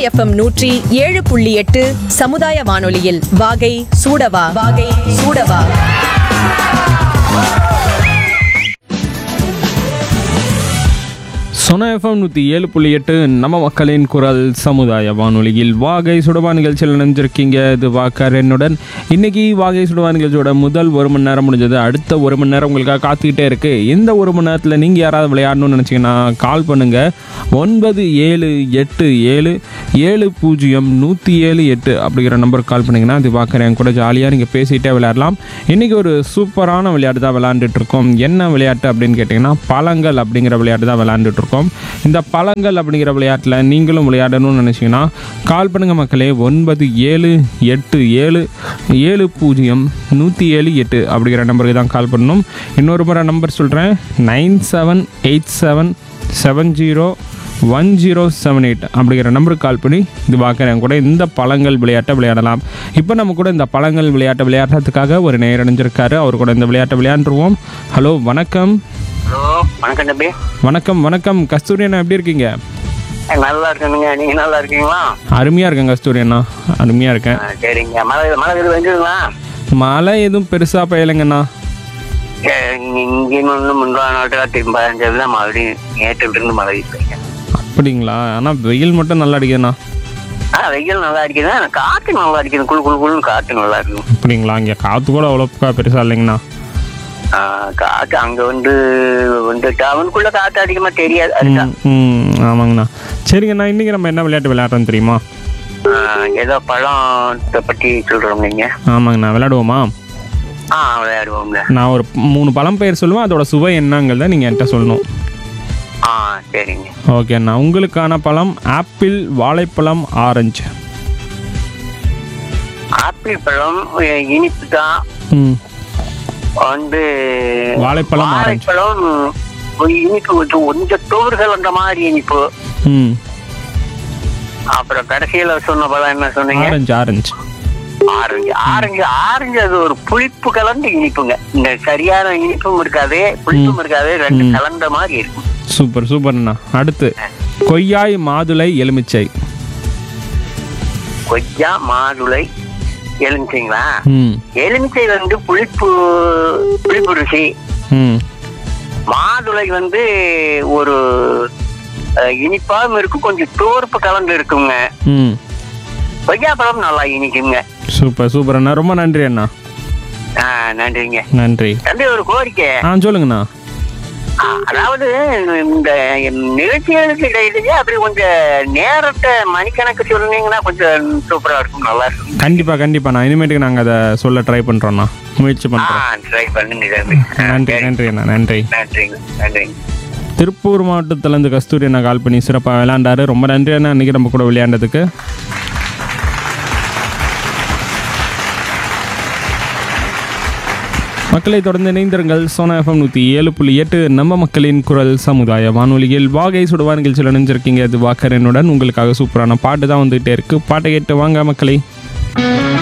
FM நூற்றி ஏழு புள்ளி எட்டு சமுதாய வானொலியில் வாகை சூடவா வாகை சூடவா சொன எஃப்எம் நூற்றி ஏழு புள்ளி எட்டு நம்ம மக்களின் குரல் சமுதாய வானொலியில் வாகை சுடவா நிகழ்ச்சியில் நினைஞ்சிருக்கீங்க இது வாக்கர் என்னுடன் இன்னைக்கு வாகை சுடவா நிகழ்ச்சியோட முதல் ஒரு மணி நேரம் முடிஞ்சது அடுத்த ஒரு மணி நேரம் உங்களுக்காக காத்துக்கிட்டே இருக்கு இந்த ஒரு மணி நேரத்தில் நீங்கள் யாராவது விளையாடணும்னு நினச்சிங்கன்னா கால் பண்ணுங்க ஒன்பது ஏழு எட்டு ஏழு ஏழு பூஜ்ஜியம் நூற்றி ஏழு எட்டு அப்படிங்கிற நம்பருக்கு கால் பண்ணிங்கன்னா இது வாக்கர் என் கூட ஜாலியாக நீங்கள் பேசிகிட்டே விளையாடலாம் இன்றைக்கி ஒரு சூப்பரான விளையாட்டு தான் விளையாண்டுட்டு இருக்கோம் என்ன விளையாட்டு அப்படின்னு கேட்டிங்கன்னா பழங்கள் அப்படிங்கிற விளையாட்டு தான் விளையாண்டுட்டு இருக்கோம் இந்த பழங்கள் அப்படிங்கிற விளையாட்டில் நீங்களும் விளையாடணும்னு நினச்சிங்கன்னா கால் பண்ணுங்கள் மக்களே ஒன்பது ஏழு எட்டு ஏழு ஏழு பூஜ்ஜியம் நூற்றி ஏழு எட்டு அப்படிங்கிற நம்பருக்கு தான் கால் பண்ணணும் இன்னொரு முறை நம்பர் சொல்கிறேன் nine seven eight seven seven zero one zero seven eight அப்படிங்கிற நம்பருக்கு கால் பண்ணி இது பார்க்குறேன் கூட இந்த பழங்கள் விளையாட்டை விளையாடலாம் இப்போ நம்ம கூட இந்த பழங்கள் விளையாட்டை விளையாடுறதுக்காக ஒரு நேர் அடைஞ்சிருக்காரு அவர் கூட இந்த விளையாட்டை விளையாண்டுருவோம் ஹலோ வணக்கம் ஹலோ வணக்கம் தம்பி வணக்கம் வணக்கம் கஸ்தூரி அண்ணா எப்படி இருக்கீங்க ஏ, நல்லா இருக்கணுங்க நீங்க நல்லா இருக்கீங்களா அருமையாக இருக்கேன் கஸ்தூரி அண்ணா அருமையாக இருக்கேன் ஆ, சரிங்க மழை மழை இது வந்துருங்களா மழை எதுவும் பெருசாக பெய்யலைங்கண்ணா இங்கே ஒன்று முந்தா நாட்டு திரும்ப தான் மறுபடியும் நேற்று இருந்து மழை பெய்யுங்க அப்படிங்களா ஆனால் வெயில் மட்டும் நல்லா அடிக்குதுண்ணா ஆ வெயில் நல்லா அடிக்குது ஆனா காற்று நல்லா அடிக்குது குளு குளு குளுன்னு காற்று நல்லா இருக்கும் அப்படிங்களா இங்கே காற்று கூட அவ்வளோக்கா பெருசாக இல்லைங்கண்ணா ஆ, காற்று அங்க வந்து வந்து டவுனுக்குள்ள காற்று அதிகமா தெரியாது அதுதான் ம் ம், ஆமாங்கண்ணா சரிங்கண்ணா இன்றைக்கி நம்ம என்ன விளையாட்டு விளையாடுறோம் தெரியுமா ஆ, ஏதோ பழத்தை பத்தி சொல்றோம் நீங்க ஆமாங்கண்ணா விளையாடுவோமா ஆ விளையாடுவோம்ல நான் ஒரு மூணு பழம் பெயர் சொல்லுவேன் அதோட சுவை என்னங்கிறத நீங்கள் என்கிட்ட சொல்லணும் ஆ சரிங்க ஓகேண்ணா உங்களுக்கான பழம் ஆப்பிள் வாழைப்பழம் ஆரஞ்சு ஆப்பிள் பழம் எ, இனிப்பு தான் ம் வந்து வாழைப்பழம், ஆரஞ்சு. வாழைப்பழம் ஒரு இனிப்பு கொஞ்சம் கொஞ்சம் தோறுகள் அந்த மாதிரி இனிப்பு ம் அப்புறம் கடைசியில சொன்ன பழம் என்ன சொன்னீங்க orange orange orange orange orange அது ஒரு புளிப்பு கலந்த இனிப்புங்க இந்த சரியான இனிப்பும் இருக்காது புளிப்பும் இருக்காது ரெண்டு ம். கலந்த மாதிரி இருக்கும் சூப்பர் சூப்பர்ண்ணா அடுத்து கொய்யாய் மாதுளை எலுமிச்சை கொய்யா மாதுளை எலுமிச்சைங்களா ம் எலுமிச்சை வந்து புளிப்பு புளிப்பு ருசி ம் மாதுளை வந்து ஒரு அஹ், இனிப்பாவும் இருக்கும் கொஞ்சம் தோர்ப்பு கலந்து இருக்குங்க ம் கொய்யாப்பழம் நல்லா இனிக்குங்க சூப்பர் சூப்பர் அண்ணா ரொம்ப நன்றி அண்ணா ஆ, நன்றிங்க நன்றி தம்பி ஒரு கோரிக்கை ஆ சொல்லுங்கண்ணா ஆ, அதாவது இந்த நிகழ்ச்சிகளுக்கு இடையிலேயே அப்படி கொஞ்சம் நேரத்தை மணிக்கணக்கு சொன்னீங்கன்னா கொஞ்சம் சூப்பரா இருக்கும் நல்லா இருக்கும் கண்டிப்பாக கண்டிப்பாக நான் இனிமேட்டுக்கு நாங்கள் அதை சொல்ல ட்ரை பண்ணுறோண்ணா முயற்சி ஆ பண்ணுறோம் ட்ரை பண்ணுங்க தம்பி ஆ, நன்றி சரி. நன்றி அண்ணா நன்றி நன்றிங்க நன்றிங்க திருப்பூர் மாவட்டத்திலேருந்து கஸ்தூரி அண்ணா கால் பண்ணி சிறப்பாக விளையாண்டாரு ரொம்ப நன்றி அண்ணா அன்றைக்கி நம்ம கூட விளையாண்டதுக்கு மக்களை தொடர்ந்து இணைந்திருங்கள் சோனா எஃப்எம் நூற்றி ஏழு புள்ளி எட்டு நம்ம மக்களின் குரல் சமுதாய வானொலியில் வாகை சுடுவா நிகழ்ச்சியில் இணைஞ்சிருக்கீங்க இது வாக்கரனுடன் உங்களுக்காக சூப்பரான பாட்டு தான் வந்துகிட்டே இருக்கு பாட்டை கேட்டு வாங்க மக்களை